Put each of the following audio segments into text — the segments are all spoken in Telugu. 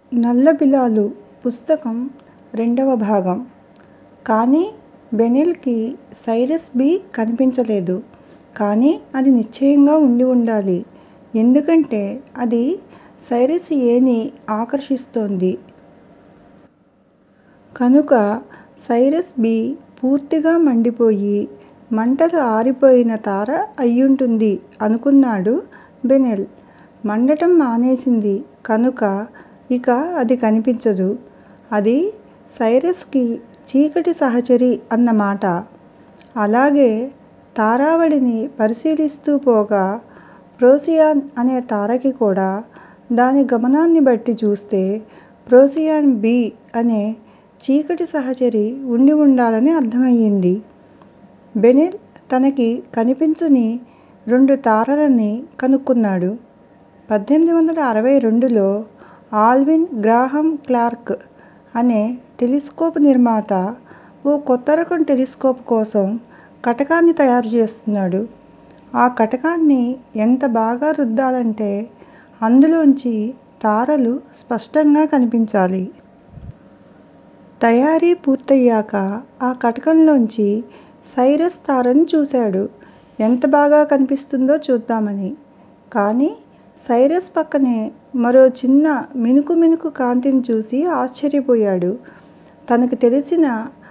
నల్లబిలాలు పుస్తకం రెండవ భాగం కానీ బెనెల్ కి సైరస్ బి కనిపించలేదు. కానీ అది నిశ్చయంగా ఉండి ఉండాలి. ఎందుకంటే అది సైరస్ ఎ ని ఆకర్షిస్తోంది. కనుక సైరస్ బి పూర్తిగా మండిపోయి మంటలు ఆరిపోయిన తార అయ్యుంటుంది అనుకున్నాడు బెనెల్. మండటం మానేసింది కనుక ఇక అది కనిపించదు. అది సైరస్ కి చీకటి సహచరి అన్నమాట. అలాగే తారావళిని పరిశీలిస్తూ పోగా ప్రోసియాన్ అనే తారకి కూడా దాని గమనాన్ని బట్టి చూస్తే ప్రోసియాన్ బి అనే చీకటి సహచరి ఉండి ఉండాలని అర్థమయింది. బెనెల్ తనకి కనిపించని రెండు తారలని కనుక్కున్నాడు. పద్దెనిమిది వందల అరవై రెండులో ఆల్విన్ గ్రాహం క్లార్క్ అనే టెలిస్కోప్ నిర్మాత ఓ కొత్త రకం టెలిస్కోప్ కోసం కటకాన్ని తయారు చేస్తున్నాడు. ఆ కటకాన్ని ఎంత బాగా రుద్దాలంటే అందులోంచి తారలు స్పష్టంగా కనిపించాలి. తయారీ పూర్తయ్యాక ఆ కటకంలోంచి సైరస్ తారని చూశాడు. ఎంత బాగా కనిపిస్తుందో చూద్దామని. కానీ సైరస్ పక్కనే మరో చిన్న మిణుకు మిణుకు కాంతిని చూసి ఆశ్చర్యపోయాడు. తనకి తెలిసిన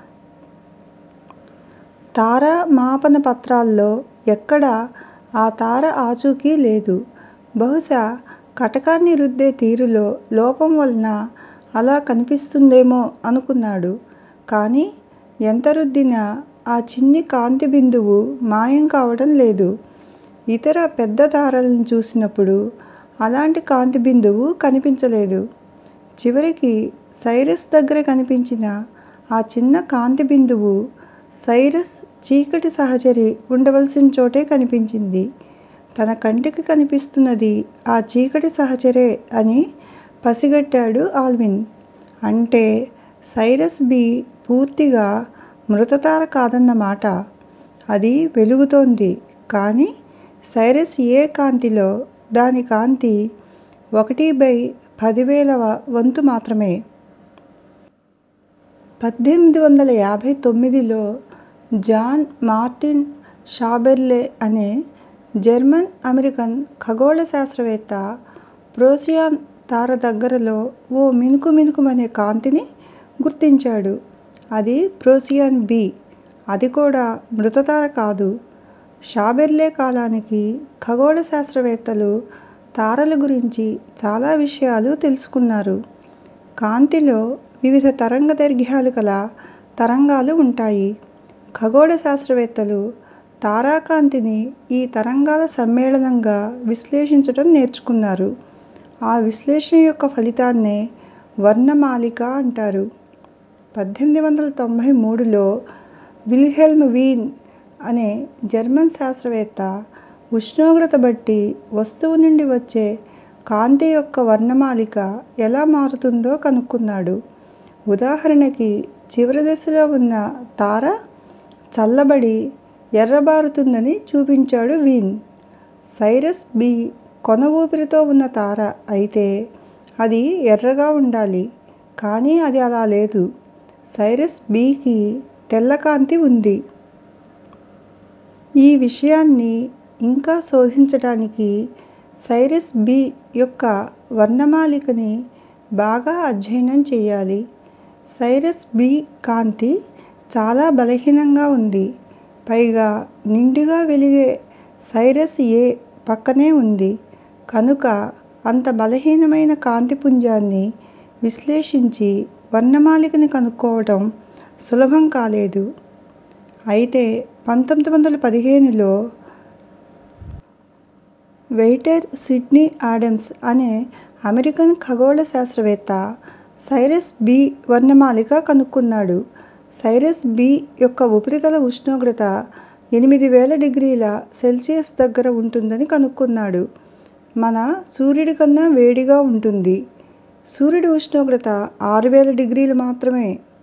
తారామాపన పత్రాల్లో ఎక్కడా ఆ తార ఆచూకీ లేదు. బహుశా కటకాన్ని రుద్దే తీరులో లోపం వలన అలా కనిపిస్తుందేమో అనుకున్నాడు. కానీ ఎంత రుద్దినా ఆ చిన్ని కాంతి బిందువు మాయం కావడం లేదు. ఇతర పెద్ద తారల్ని చూసినప్పుడు అలాంటి కాంతి బిందువు కనిపించలేదు. చివరికి సైరస్ దగ్గర కనిపించిన ఆ చిన్న కాంతి బిందువు సైరస్ చీకటి సహచరి ఉండవలసిన చోటే కనిపించింది. తన కంటికి కనిపిస్తున్నది ఆ చీకటి సహచరే అని పసిగట్టాడు ఆల్విన్. అంటే సైరస్ బి పూర్తిగా మృతతార కాదన్నమాట. అది వెలుగుతోంది కానీ సైరస్ ఎ కాంతిలో దాని కాంతి ఒకటి బై పదివేలవ వంతు మాత్రమే. పద్దెనిమిది వందల యాభై తొమ్మిదిలో జాన్ మార్టిన్ షాబెర్లే అనే జర్మన్ అమెరికన్ ఖగోళ శాస్త్రవేత్త ప్రోసియాన్ తార దగ్గరలో ఓ మిణుకు మిణుకుమనే కాంతిని గుర్తించాడు. అది ప్రోసియాన్ బి. అది కూడా మృతతార కాదు. షాబెర్లే కాలానికి ఖగోళ శాస్త్రవేత్తలు తారల గురించి చాలా విషయాలు తెలుసుకున్నారు. కాంతిలో వివిధ తరంగ దైర్ఘ్యాలు కల తరంగాలు ఉంటాయి. ఖగోళ శాస్త్రవేత్తలు తారాకాంతిని ఈ తరంగాల సమ్మేళనంగా విశ్లేషించటం నేర్చుకున్నారు. ఆ విశ్లేషణ యొక్క ఫలితాన్నే వర్ణమాలిక అంటారు. పద్దెనిమిది వందల తొంభై మూడులో విల్హెల్మ్ వీన్ అనే జర్మన్ శాస్త్రవేత్త ఉష్ణోగ్రత బట్టి వస్తువు నుండి వచ్చే కాంతి యొక్క వర్ణమాలిక ఎలా మారుతుందో కనుక్కున్నాడు. ఉదాహరణకి చివరి దశలో ఉన్న తార చల్లబడి ఎర్రబారుతుందని చూపించాడు వీన్. సైరస్ బి కొన ఊపిరితో ఉన్న తార అయితే అది ఎర్రగా ఉండాలి. కానీ అది అలా లేదు. సైరస్ బి కి తెల్ల కాంతి ఉంది. ఈ విషయాన్ని ఇంకా శోధించటానికి సైరస్ బి యొక్క వర్ణమాలికని బాగా అధ్యయనం చెయ్యాలి. సైరస్ బి కాంతి చాలా బలహీనంగా ఉంది. పైగా నిండుగా వెలిగే సైరస్ ఎ పక్కనే ఉంది. కనుక అంత బలహీనమైన కాంతి పుంజాన్ని విశ్లేషించి వర్ణమాలికని కనుక్కోవటం సులభం కాలేదు. అయితే పంతొమ్మిది వందల పదిహేనులో వెయిటర్ సిడ్నీ ఆడమ్స్ అనే అమెరికన్ ఖగోళ శాస్త్రవేత్త సైరస్ బి వర్ణమాలిక కనుక్కున్నాడు. సైరస్ బి యొక్క ఉపరితల ఉష్ణోగ్రత ఎనిమిది వేల డిగ్రీల సెల్సియస్ దగ్గర ఉంటుందని కనుక్కున్నాడు. మన సూర్యుడి కన్నా వేడిగా ఉంటుంది. సూర్యుడి ఉష్ణోగ్రత ఆరు వేల డిగ్రీలు మాత్రమే.